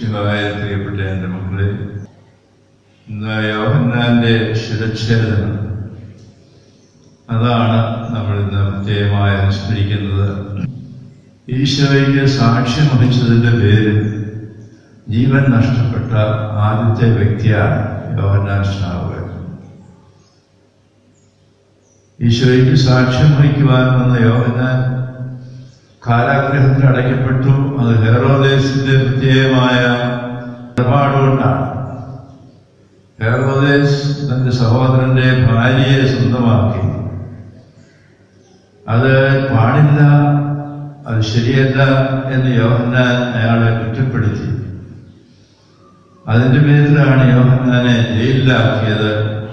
മിശുഹായ പ്രിയപ്പെട്ട എൻ്റെ മക്കളെ ഇന്ന് യോഹന്നാന്റെ ശിരച്ഛേദനം അതാണ് നമ്മൾ ഇന്ന് പ്രത്യേകമായി അനുസ്മരിക്കുന്നത് ഈശോയ്ക്ക് സാക്ഷ്യം വഹിച്ചതിൻ്റെ പേരിൽ ജീവൻ നഷ്ടപ്പെട്ട ആദ്യത്തെ വ്യക്തിയാണ് യോഹന്നാൻ സ്നാപകൻ ഈശോയ്ക്ക് സാക്ഷ്യം വഹിക്കുവാൻ വന്ന യോഹന്നാൻ കാരാഗ്രഹത്തിൽ അടയ്ക്കപ്പെട്ടു അത് ഹെറോദേസിന്റെ പ്രത്യേകമായ ഇടപാടുകൊണ്ടാണ് ഹെറോദേസ് തന്റെ സഹോദരന്റെ ഭാര്യയെ സ്വന്തമാക്കി അത് പാടില്ല അത് ശരിയല്ല എന്ന് യോഹന്നാൻ അയാളെ കുറ്റപ്പെടുത്തി അതിന്റെ പേരിലാണ് യോഹന്നാനെ ജയിലിലാക്കിയത്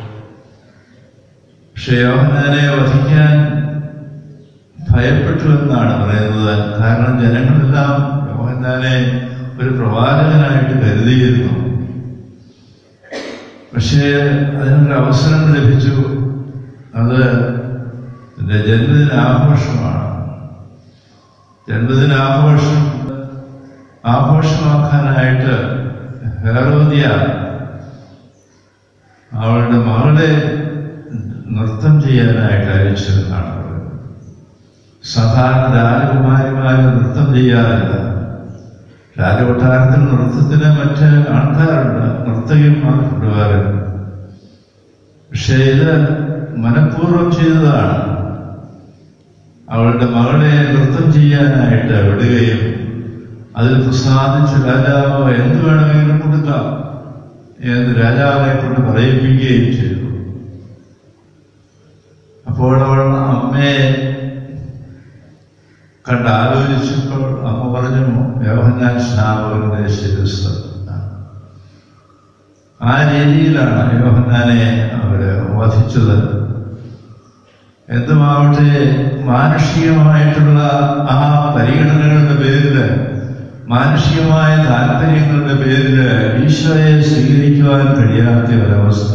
പക്ഷെ യോഹന്നാനെ വധിക്കാൻ ഭയപ്പെട്ടു എന്നാണ് പറയുന്നത് കാരണം ജനങ്ങളെല്ലാം യോഹന്നാനെ ഒരു പ്രവാചകനായിട്ട് കരുതിയിരുന്നു പക്ഷേ അതിനൊരു അവസരം ലഭിച്ചു അത് എൻ്റെ ജന്മദിനാഘോഷമാണ് ജന്മദിനാഘോഷം ആഘോഷമാക്കാനായിട്ട് ഹേറോദിയ അവളുടെ മകളെ നൃത്തം ചെയ്യാനായിട്ട് അയച്ചതെന്നാണ് പറയുന്നത് സാധാരണ രാജകുമാരിമാര് നൃത്തം ചെയ്യാറില്ല രാജകൊട്ടാരത്തിൽ നൃത്തത്തിന് മറ്റ് ആൾക്കാരുണ്ട് നർത്തകിമാർ കൊണ്ടുപോകാറുണ്ട് പക്ഷേ ഇത് മനഃപൂർവ്വം ചെയ്തതാണ് അവളുടെ മകളെ നൃത്തം ചെയ്യാനായിട്ട് വിടുകയും അതിൽ പ്രസാദിച്ച രാജാവ് എന്ത് വേണമെങ്കിലും കൊടുക്കാം എന്ന് രാജാവിനെ കൊണ്ട് പറയിപ്പിക്കുകയും ചെയ്തു അപ്പോൾ അവൾ അമ്മയെ കണ്ട് ആലോചിച്ചപ്പോൾ അമ്മ പറഞ്ഞു യോഹന്നാൻ സ്നാപകന്റെ ശിരസ് ആ രീതിയിലാണ് യോഹന്നാനെ അവര് വധിച്ചത് എന്തുമാവട്ടെ മാനുഷികമായിട്ടുള്ള ആ പരിഗണനകളുടെ പേരില് മാനുഷികമായ താല്പര്യങ്ങളുടെ പേരില് ഈശോയെ സ്വീകരിക്കുവാൻ കഴിയാത്ത ഒരവസ്ഥ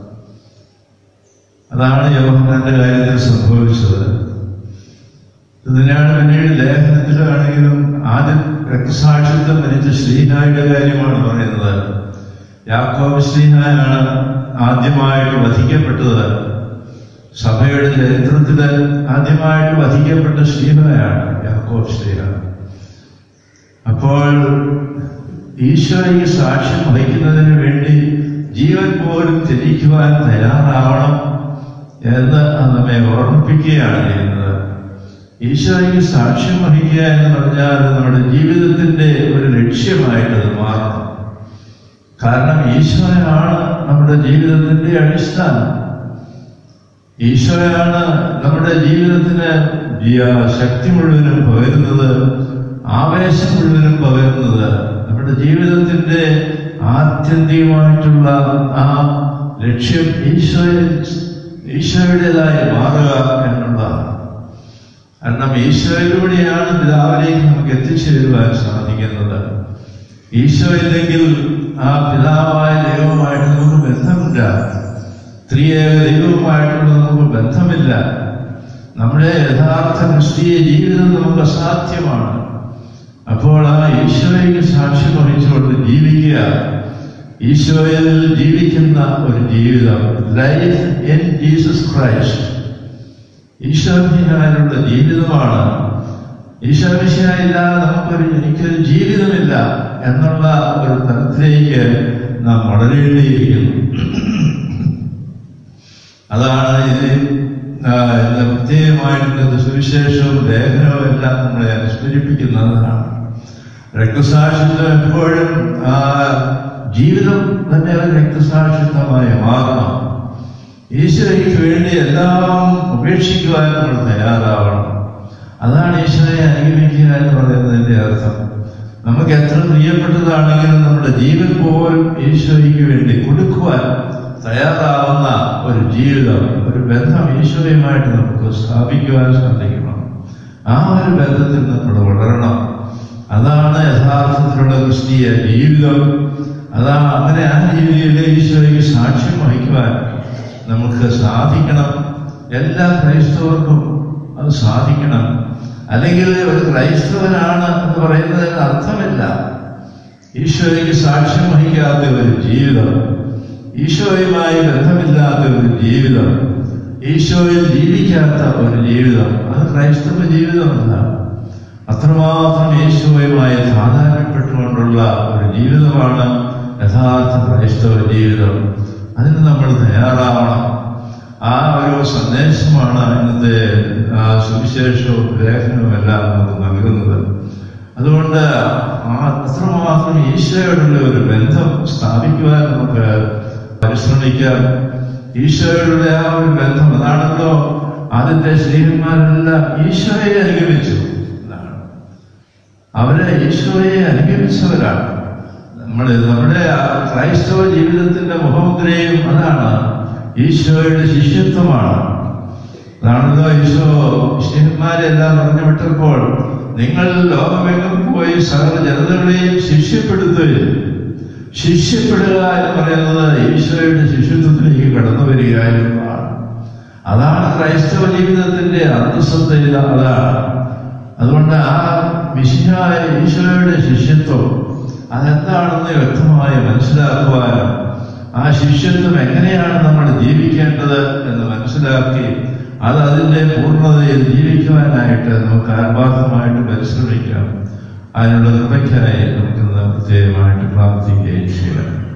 അതാണ് യോഹന്നാന്റെ കാര്യത്തിൽ സംഭവിച്ചത് ഇതിനാണ് പിന്നീട് ലേഖനത്തിലാണെങ്കിലും ആദ്യം രക്തസാക്ഷിത്വം വരിച്ച ശ്രീഹായുടെ കാര്യമാണ് പറയുന്നത് യാക്കോബ് ശ്രീഹായാണ് ആദ്യമായിട്ട് വധിക്കപ്പെട്ടത് സഭയുടെ ചരിത്രത്തില് ആദ്യമായിട്ട് വധിക്കപ്പെട്ട ശ്രീഹയാണ് യാക്കോബ് ശ്രീഹ അപ്പോൾ ഈശോയ്ക്ക് സാക്ഷ്യം വഹിക്കുന്നതിന് വേണ്ടി ജീവൻ പോലും ത്യജിക്കുവാൻ തയ്യാറാവണം എന്ന് നമ്മെ ഓർമ്മിപ്പിക്കുകയാണ് ചെയ്യുന്നത് ഈശോയ്ക്ക് സാക്ഷ്യം വഹിക്കുക എന്ന് പറഞ്ഞാൽ നമ്മുടെ ജീവിതത്തിന്റെ ഒരു ലക്ഷ്യമായിട്ട് അത് മാറണം കാരണം ഈശോയാണ് നമ്മുടെ ജീവിതത്തിന്റെ അടിസ്ഥാനം ഈശോയാണ് നമ്മുടെ ജീവിതത്തിന് ശക്തി മുഴുവനും പകരുന്നത് ആവേശം മുഴുവനും പകരുന്നത് നമ്മുടെ ജീവിതത്തിന്റെ ആത്യന്തികമായിട്ടുള്ള ആ ലക്ഷ്യം ഈശോയെ ഈശോയുടേതായി മാറുക എന്നുള്ളതാണ് കാരണം ഈശോയിലൂടെയാണ് പിതാവിലേക്ക് നമുക്ക് എത്തിച്ചേരുവാൻ സാധിക്കുന്നത് ഈശോ ഇല്ലെങ്കിൽ ആ പിതാവായ ദൈവവുമായിട്ട് നമുക്ക് ബന്ധമില്ല സ്ത്രീയേക ദൈവവുമായിട്ടുള്ള നമുക്ക് ബന്ധമില്ല നമ്മുടെ യഥാർത്ഥ ക്രിസ്തീയ ജീവിതം നമുക്ക് അസാധ്യമാണ് അപ്പോൾ ആ ഈശോയ്ക്ക് സാക്ഷ്യം വഹിച്ചുകൊണ്ട് ജീവിക്കുക ഈശോയിൽ ജീവിക്കുന്ന ഒരു ജീവിതം ലൈഫ് ഇൻ ജീസസ് ക്രൈസ്റ്റ് ഈശോഭിഷാനുള്ള ജീവിതമാണ് ഈശോഭിഷയില്ലാതെ നമുക്കൊരു എനിക്കൊരു ജീവിതമില്ല എന്നുള്ള ഒരു തലത്തിലേക്ക് നാം വളരേണ്ടിയിരിക്കുന്നു അതാണ് ഇത് പ്രത്യേകമായിട്ടുള്ള സുവിശേഷവും ലേഖനവും എല്ലാം നമ്മളെ അനുസ്മരിപ്പിക്കുന്നതാണ് രക്തസാക്ഷിത്വം എപ്പോഴും ആ ജീവിതം തന്നെ ഒരു രക്തസാക്ഷിത്വമായി മാറണം ഈശോയ്ക്ക് വേണ്ടി എല്ലാം ഉപേക്ഷിക്കുവാൻ നമ്മൾ തയ്യാറാവണം അതാണ് ഈശോയെ അനുഗമിക്കുക എന്ന് പറയുന്നതിന്റെ അർത്ഥം നമുക്ക് എത്ര പ്രിയപ്പെട്ടതാണെങ്കിലും നമ്മുടെ ജീവൻ പോലും ഈശോയ്ക്ക് വേണ്ടി കൊടുക്കുവാൻ തയ്യാറാവുന്ന ഒരു ജീവിതം ഒരു ബന്ധം ഈശോയുമായിട്ട് നമുക്ക് സ്ഥാപിക്കുവാൻ സാധിക്കണം ആ ഒരു ബന്ധത്തിൽ നമ്മൾ വളരണം അതാണ് യഥാർത്ഥത്തിലുള്ള ക്രിസ്തീയ ജീവിതം അതാണ് അങ്ങനെ ആ രീതിയിൽ ഈശോയ്ക്ക് സാക്ഷ്യം വഹിക്കുവാൻ നമുക്ക് സാധിക്കണം എല്ലാ ക്രൈസ്തവർക്കും അത് സാധിക്കണം അല്ലെങ്കിൽ ഒരു ക്രൈസ്തവനാണ് എന്ന് പറയുന്നതിന് അർത്ഥമില്ല ഈശോയ്ക്ക് സാക്ഷ്യം വഹിക്കാത്ത ഒരു ജീവിതം ഈശോയുമായി ബന്ധമില്ലാത്ത ഒരു ജീവിതം ഈശോയിൽ ജീവിക്കാത്ത ഒരു ജീവിതം അത് ക്രൈസ്തവ ജീവിതമല്ല അത്രമാത്രം യേശുവുമായി സാധാരണപ്പെട്ടുകൊണ്ടുള്ള ഒരു ജീവിതമാണ് യഥാർത്ഥ ക്രൈസ്തവ ജീവിതം അതിന് നമ്മൾ തയ്യാറാവണം ആ ഒരു സന്ദേശമാണ് ഇന്നത്തെ ആ സുവിശേഷവും ലേഖനവും എല്ലാം നമുക്ക് നൽകുന്നത് അതുകൊണ്ട് ആ അത്രമാത്രം ഈശോയോടുള്ള ഒരു ബന്ധം സ്ഥാപിക്കുവാൻ നമുക്ക് പരിശ്രമിക്കാം ഈശോയോടുള്ള ആ ഒരു ബന്ധം അതാണല്ലോ ആദ്യത്തെ സ്ത്രീഹന്മാരെല്ലാം ഈശോയെ അനുഗമിച്ചു എന്നാണ് അവരെ ഈശോയെ അനുഗമിച്ചവരാണ് നമ്മൾ നമ്മുടെ ആ ക്രൈസ്തവ ജീവിതത്തിന്റെ മുഖമുദ്രയും അതാണ് ഈശോയുടെ ശിഷ്യത്വമാണ് അതാണല്ലോ ഈശോ ശിഷ്യന്മാരെ എല്ലാം പറഞ്ഞു വിട്ടപ്പോൾ നിങ്ങൾ ലോകമെങ്ങും പോയി സകല ജനതകളെയും ശിഷ്യപ്പെടുത്തുകയും ശിഷ്യപ്പെടുക എന്ന് പറയുന്നത് ഈശോയുടെ ശിഷ്യത്വത്തിലേക്ക് കടന്നു വരിക എന്നുള്ളതാണ് അതാണ് ക്രൈസ്തവ ജീവിതത്തിന്റെ അന്തസ്സത്തയിൽ അതാണ് അതുകൊണ്ട് ആ വിശിഹായ ഈശോയുടെ ശിഷ്യത്വം അതെന്താണെന്ന് വ്യക്തമായി മനസ്സിലാക്കുവാനും ആ ശിഷ്യത്വം എങ്ങനെയാണ് നമ്മൾ ജീവിക്കേണ്ടത് എന്ന് മനസ്സിലാക്കി അത് അതിന്റെ പൂർണ്ണതയിൽ ജീവിക്കുവാനായിട്ട് നമുക്ക് ആത്മാർത്ഥമായിട്ട് പരിശ്രമിക്കാം അതിനുള്ള കൃപയ്ക്കായി നമുക്കിന്ന് പ്രത്യേകമായിട്ട് പ്രാർത്ഥിക്കുകയും ചെയ്യാം